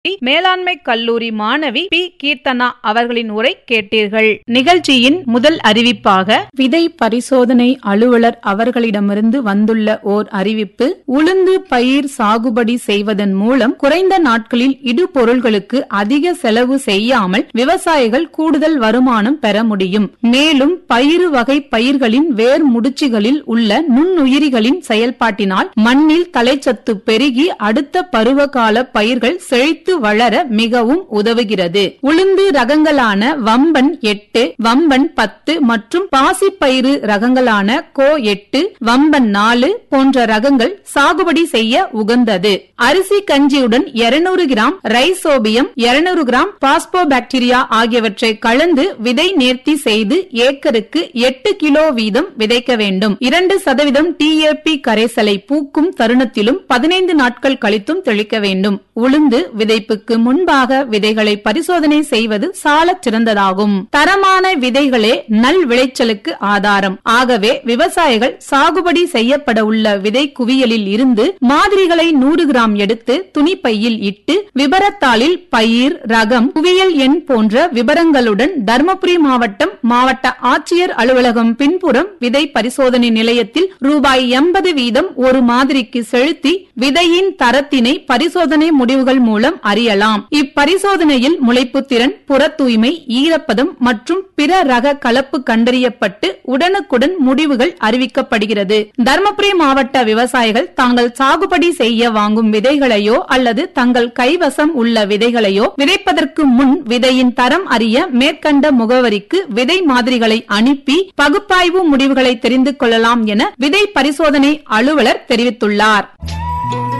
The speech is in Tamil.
மேலாண்மை கல்லூரி மாணவி பி கீர்த்தனா அவர்களின் உரை கேட்டீர்கள் நிகழ்ச்சியின் முதல் அறிவிப்பாக விதை பரிசோதனை அலுவலர் அவர்களிடமிருந்து வந்துள்ள ஓர் அறிவிப்பு உளுந்து பயிர் சாகுபடி செய்வதன் மூலம் குறைந்த நாட்களில் இடுபொருள்களுக்கு அதிக செலவு செய்யாமல் விவசாயிகள் கூடுதல் வருமானம் பெற முடியும் மேலும் பயிறு வகை பயிர்களின் வேர் முடிச்சுகளில் உள்ள நுண்ணுயிரிகளின் செயல்பாட்டினால் மண்ணில் தலைச்சத்து பெருகி அடுத்த பருவகால பயிர்கள் செழித்து வளர மிகவும் உதவுகிறது உளுந்து ரகங்களான வம்பன் எட்டு வம்பன் பத்து மற்றும் பாசிப்பயிறு ரகங்களான கோ எட்டு வம்பன் நாலு போன்ற ரகங்கள் சாகுபடி செய்ய உகந்தது அரிசி கஞ்சியுடன் 200 கிராம் ரைசோபியம் 200 கிராம் பாஸ்போபாக்டீரியா ஆகியவற்றை கலந்து விதை நேர்த்தி செய்து ஏக்கருக்கு எட்டு கிலோ வீதம் விதைக்க வேண்டும் இரண்டு சதவீதம் டிஏபி கரைசலை பூக்கும் தருணத்திலும் பதினைந்து நாட்கள் கழித்தும் தெளிக்க வேண்டும் உளுந்து விதைப்புக்கு முன்பாக விதைகளை பரிசோதனை செய்வது சாலச் சிறந்ததாகும் தரமான விதைகளே நல் விளைச்சலுக்கு ஆதாரம் ஆகவே விவசாயிகள் சாகுபடி செய்யப்பட உள்ள விதை குவியலில் இருந்து மாதிரிகளை நூறு கிராம் எடுத்து துணிப்பையில் இட்டு விபரத்தாளில் பயிர் ரகம் குவியல் எண் போன்ற விவரங்களுடன் தருமபுரி மாவட்டம் மாவட்ட ஆட்சியர் அலுவலகம் பின்புறம் விதை பரிசோதனை நிலையத்தில் ரூபாய் எண்பது வீதம் ஒரு மாதிரிக்கு செலுத்தி விதையின் தரத்தினை பரிசோதனை முடிவுகள் மூலம் அறியலாம் இப்பரிசோதனையில் முளைப்பு திறன் புற தூய்மை ஈரப்பதம் மற்றும் பிற ரக கலப்பு கண்டறியப்பட்டு உடனுக்குடன் முடிவுகள் அறிவிக்கப்படுகிறது தருமபுரி மாவட்ட விவசாயிகள் தாங்கள் சாகுபடி செய்ய வாங்கும் விதைகளையோ அல்லது தங்கள் கைவசம் உள்ள விதைகளையோ விதைப்பதற்கு முன் விதையின் தரம் அறிய மேற்கண்ட முகவரிக்கு விதை மாதிரிகளை அனுப்பி பகுப்பாய்வு முடிவுகளை தெரிந்து கொள்ளலாம் என விதை பரிசோதனை அலுவலர் தெரிவித்துள்ளார்